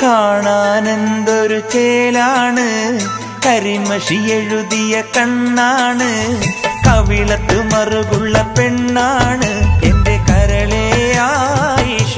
കാണാൻ എന്തൊരു ചേലാണ് കരിമഷി എഴുതിയ കണ്ണാണ് കവിളത്ത് മറുകുള്ള പെണ്ണാണ് എന്റെ കരളേ ആയിഷ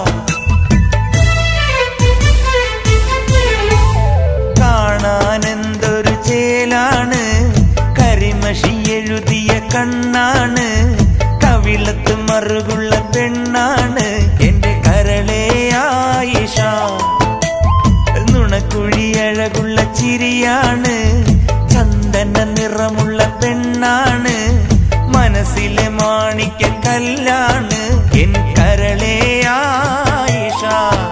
കാണാൻ എന്തൊരു ചേലാണ് കരിമഷി എഴുതിയ കണ്ണാണ് കവിളത്ത് മറുകുള്ള പെണ്ണാണ് എന്റെ കരളേ ആയിഷ നുണക്കുഴി അഴകുള്ള ചിരിയാണ് ചന്ദന നിറമുള്ള പെണ്ണാണ് മനസ്സിലെ മാണിക്ക കല്ലാണ് എൻ കരളേ ആയിഷ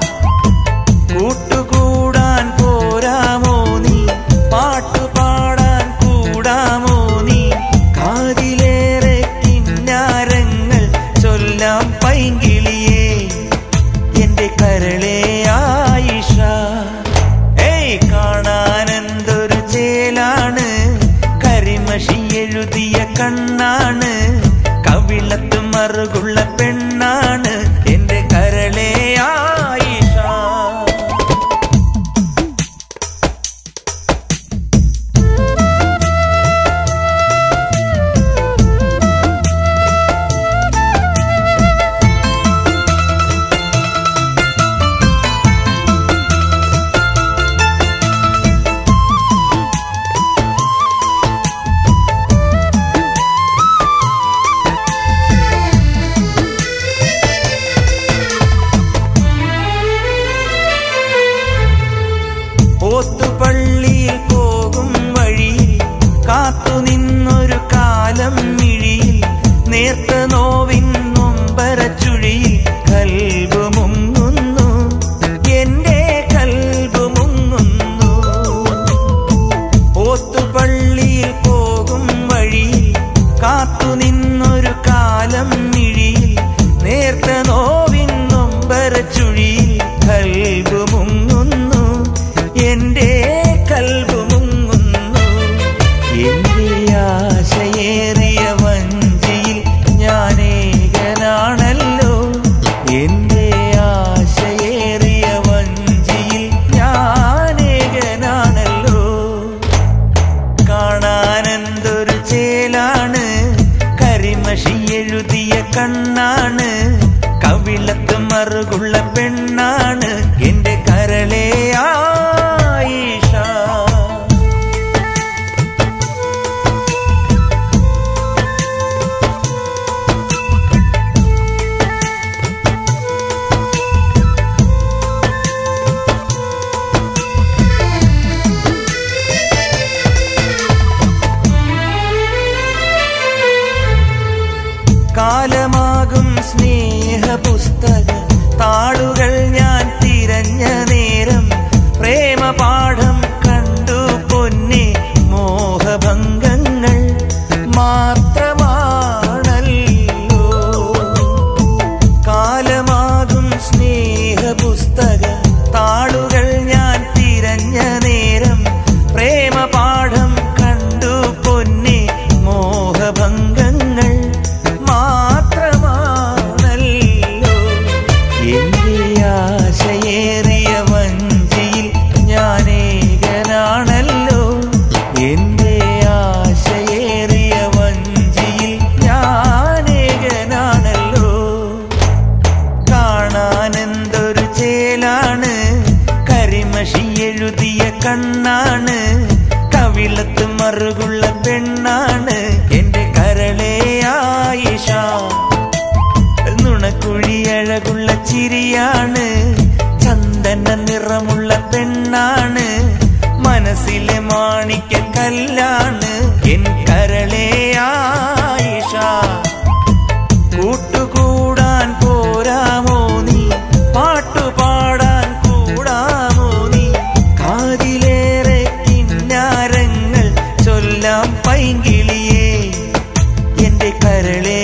കൂട്ടുകൂടാൻ പോരാമോ നീ പാട്ടുപാടാൻ കൂടാമോ നീ കാതിലേറെ കിന്നാരങ്ങൾ ചൊല്ലാം പൈങ്കിളിയേ എന്റെ കരളേ ആയിഷ ഏയ് കാണാൻ എന്തൊരു ചേലാണ് കരിമഷി എഴുതിയ കണ്ണാണ് കവിളത്ത് മറുകുള്ള പെണ്ണാണ് എന്റെ കരളേ ആയിഷ ഓത്തുപള്ളിയിൽ പോകും വഴിയിൽ കാത്തു നിന്നൊരു കാലം മിഴിയിൽ നേർത്ത നോവിൻ നൊമ്പരച്ചുഴിയിൽ കൽബ് മുങ്ങുന്നു എന്റെ കൽബ് മുങ്ങുന്നു ഓത്തുപള്ളിയിൽ പോകും വഴിയിൽ കാത്തു നിന്നൊരു കാലം മിഴിയിൽ നേർത്ത നോവിൻ നൊമ്പരച്ചുഴിയിൽ കൽബ് മുങ്ങുന്നു എന്റെ കൽബ് മുങ്ങുന്നു എന്റെ ആശയേറിയ വഞ്ചിയിൽ ഞാനേകനാണല്ലോ എന്റെ ആശയേറിയ വഞ്ചിയിൽ ഞാനേകനാണല്ലോ കാണാൻ എന്തൊരു ചേലാണ് കരിമഷി എഴുതിയ കണ്ണാണ് കവിളത്ത് മറുകുള്ള പെണ്ണാണ് എന്റെ കരളേ ആയിഷ കാലമാകും സ്നേഹ പുസ്തക താളുകൾ ഞാൻ തിരഞ്ഞ നേരം പ്രേമ പാഠം കണ്ടു പൊന്നെ മോഹഭംഗങ്ങൾ മാത്രമാണല്ലോ കാലമാകും സ്നേഹ പുസ്തക താളുകൾ ഞാൻ തിരഞ്ഞ നേരം പ്രേമ പാഠം കണ്ടു പൊന്നെ മോഹഭംഗങ്ങൾ മാത്രമാണല്ലോ എന്റെ ആശയേറിയ വഞ്ചിയിൽ ഞാനേകനാണല്ലോ എന്റെ ആശയേറിയ വഞ്ചിയിൽ ഞാനേകനാണല്ലോ കാണാൻ എന്തൊരു ചേലാണ് കരിമഷി എഴുതിയ കണ്ണാണ് കവിളത്ത് മറുകുള്ള പെണ്ണാണ് എന്റെ കരളേ ആയിഷ നുണക്കുഴി അഴകുള്ള ചിരിയാണ് ചന്ദന നിറമുള്ള പെണ്ണാണ് മനസ്സിലെ മാണിക്ക കല്ലാണ് എൻ കരളേ ആയിഷ കൂട്ടുകൂടാൻ പോരാമോ നീ പാട്ടുപാടാൻ കൂടാമോ നീ കാതിലേറെ കിന്നാരങ്ങൾ ചൊല്ലാം പൈങ്കിളിയേ എന്റെ കരളേ